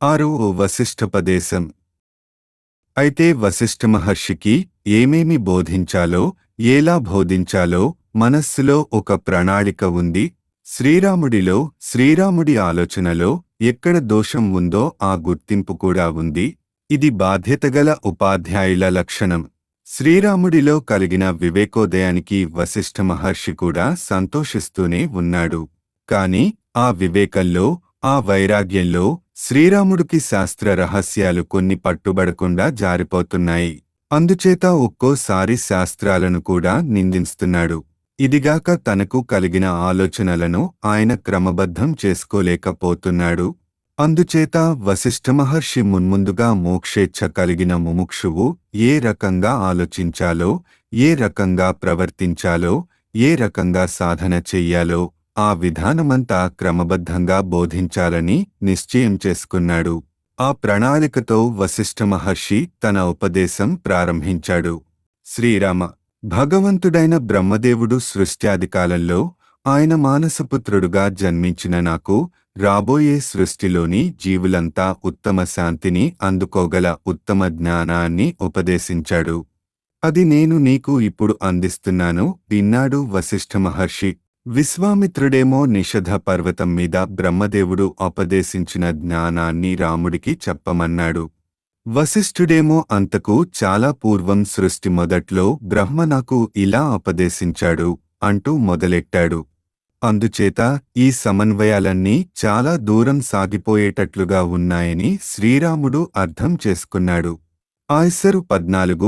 ఆరు వశిష్ఠపదేశం అయితే వశిష్ఠ మహర్షికి ఏమేమి బోధించాలో ఎలా బోధించాలో మనస్సులో ఒక ప్రణాళిక ఉంది శ్రీరాముడిలో శ్రీరాముడి ఆలోచనలో ఎక్కడ దోషం ఉందో ఆ గుర్తింపు కూడా ఉంది ఇది బాధ్యతగల ఉపాధ్యాయుల లక్షణం శ్రీరాముడిలో కలిగిన వివేకోదయానికి వశిష్ఠ మహర్షి కూడా సంతోషిస్తూనే ఉన్నాడు కాని ఆ వివేకంలో ఆ వైరాగ్యంలో శ్రీరాముడికి శాస్త్ర రహస్యాలు కొన్ని పట్టుబడకుండా జారిపోతున్నాయి అందుచేత ఒక్కోసారి శాస్త్రాలను కూడా నిందిస్తున్నాడు ఇదిగాక తనకు కలిగిన ఆలోచనలను ఆయన క్రమబద్ధం చేసుకోలేకపోతున్నాడు అందుచేత వశిష్ఠ మహర్షి మున్ముందుగా మోక్షేచ్ఛ కలిగిన ముముక్షువు ఏ రకంగా ఆలోచించాలో ఏ రకంగా ప్రవర్తించాలో ఏ రకంగా సాధన చెయ్యాలో ఆ విధానమంతా క్రమబద్ధంగా బోధించాలని నిశ్చయం చేసుకున్నాడు ఆ ప్రణాళికతో వశిష్ఠ మహర్షి తన ఉపదేశం ప్రారంభించాడు శ్రీరామ భగవంతుడైన బ్రహ్మదేవుడు సృష్ట్యాదికాలంలో ఆయన మానసపుత్రుడుగా జన్మించిన నాకు రాబోయే సృష్టిలోని జీవులంతా ఉత్తమ శాంతిని అందుకోగల ఉత్తమ జ్ఞానాన్ని ఉపదేశించాడు అది నేను నీకు ఇప్పుడు అందిస్తున్నాను విన్నాడు వశిష్ఠ మహర్షి విశ్వామిత్రుడేమో నిషధ పర్వతం మీద బ్రహ్మదేవుడు ఉపదేశించిన జ్ఞానాన్ని రాముడికి చెప్పమన్నాడు వశిష్ఠుడేమో అంతకు చాలా పూర్వం సృష్టి మొదట్లో బ్రహ్మ నాకు ఇలా ఉపదేశించాడు అంటూ మొదలెట్టాడు అందుచేత ఈ సమన్వయాలన్నీ చాలా దూరం సాగిపోయేటట్లుగా ఉన్నాయని శ్రీరాముడు అర్థం చేసుకున్నాడు ఆయ్సరు పద్నాలుగు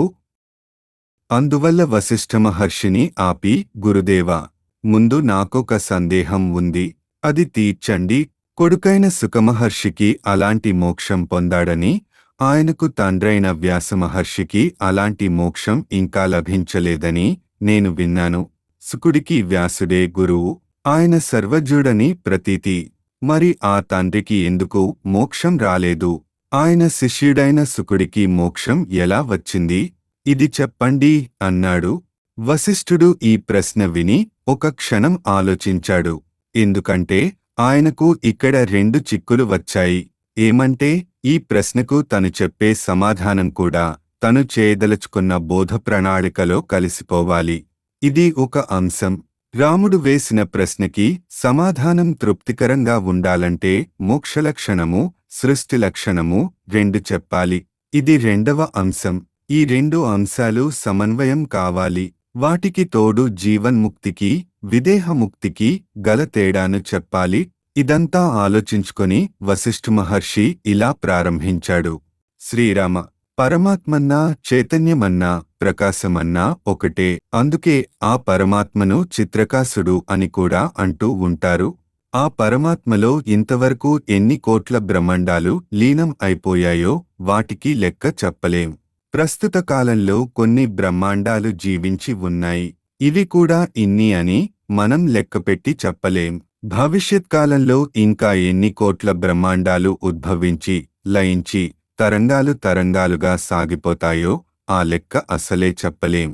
అందువల్ల వశిష్ఠ మహర్షిని ఆపి గురుదేవా ముందు నాకొక సందేహం ఉంది అది తీర్చండి కొడుకైన సుఖమహర్షికి అలాంటి మోక్షం పొందాడని ఆయనకు తండ్రైన వ్యాసమహర్షికి అలాంటి మోక్షం ఇంకా లభించలేదని నేను విన్నాను సుకుడికి వ్యాసుడే గురువు ఆయన సర్వజ్ఞుడని ప్రతీతి మరి ఆ తండ్రికి ఎందుకు మోక్షం రాలేదు ఆయన శిష్యుడైన సుకుడికి మోక్షం ఎలా వచ్చింది ఇది చెప్పండి అన్నాడు వశిష్ఠుడు ఈ ప్రశ్న విని ఒక క్షణం ఆలోచించాడు ఎందుకంటే ఆయనకు ఇక్కడ రెండు చిక్కులు వచ్చాయి ఏమంటే ఈ ప్రశ్నకు తను చెప్పే సమాధానం కూడా తను చేయదలుచుకున్న బోధ ప్రణాళికలో కలిసిపోవాలి ఇది ఒక అంశం రాముడు వేసిన ప్రశ్నకి సమాధానం తృప్తికరంగా ఉండాలంటే మోక్షలక్షణము సృష్టి లక్షణము రెండు చెప్పాలి ఇది రెండవ అంశం ఈ రెండు అంశాలు సమన్వయం కావాలి వాటికి తోడు జీవన్ముక్తికి విదేహముక్తికి గల తేడాను చెప్పాలి ఇదంతా ఆలోచించుకొని వశిష్ఠ మహర్షి ఇలా ప్రారంభించాడు శ్రీరామ పరమాత్మన్నా చైతన్యమన్నా ప్రకాశమన్నా ఒకటే అందుకే ఆ పరమాత్మను చిత్రకాసుడు అని కూడా అంటూ ఉంటారు ఆ పరమాత్మలో ఇంతవరకు ఎన్ని కోట్ల బ్రహ్మండాలు లీనం అయిపోయాయో వాటికి లెక్క చెప్పలేం ప్రస్తుత కాలంలో కొన్ని బ్రహ్మాండాలు జీవించి ఉన్నాయి ఇవి కూడా ఇన్ని అని మనం లెక్కపెట్టి చెప్పలేం భవిష్యత్ కాలంలో ఇంకా ఎన్ని కోట్ల బ్రహ్మాండాలు ఉద్భవించి లయించి తరంగాలు తరంగాలుగా సాగిపోతాయో ఆ లెక్క అసలే చెప్పలేం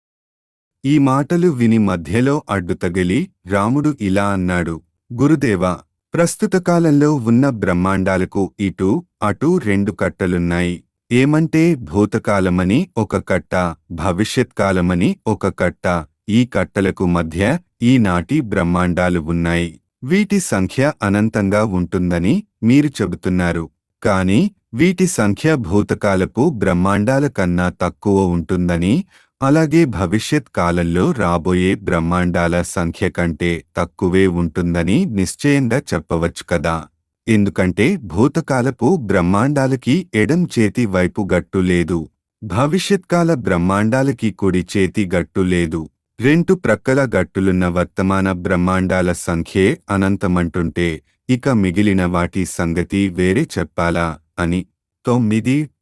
ఈ మాటలు విని మధ్యలో అడ్డు తగిలి రాముడు ఇలా అన్నాడు గురుదేవా ప్రస్తుత కాలంలో ఉన్న బ్రహ్మాండాలకు ఇటు అటు రెండు కట్టలున్నాయి ఏమంటే భూతకాలమని ఒక కట్ట భవిష్యత్ కాలమని ఒక కట్ట ఈ కట్టలకు మధ్య ఈనాటి బ్రహ్మాండాలు ఉన్నాయి వీటి సంఖ్య అనంతంగా ఉంటుందని మీరు చెబుతున్నారు కాని వీటి సంఖ్య భూతకాలపు బ్రహ్మాండాల కన్నా తక్కువ ఉంటుందని అలాగే భవిష్యత్ కాలంలో రాబోయే బ్రహ్మాండాల సంఖ్య కంటే తక్కువే ఉంటుందని నిశ్చయంగా చెప్పవచ్చు కదా ఎందుకంటే భూతకాలపు బ్రహ్మాండాలకి ఎడం చేతి వైపు గట్టు లేదు భవిష్యత్కాల బ్రహ్మాండాలకి కుడి చేతి గట్టు లేదు రెండు ప్రక్కల గట్టులున్న వర్తమాన బ్రహ్మాండాల సంఖ్యే అనంతమంటుంటే ఇక మిగిలిన వాటి సంగతి వేరే చెప్పాలా అని తొమ్మిది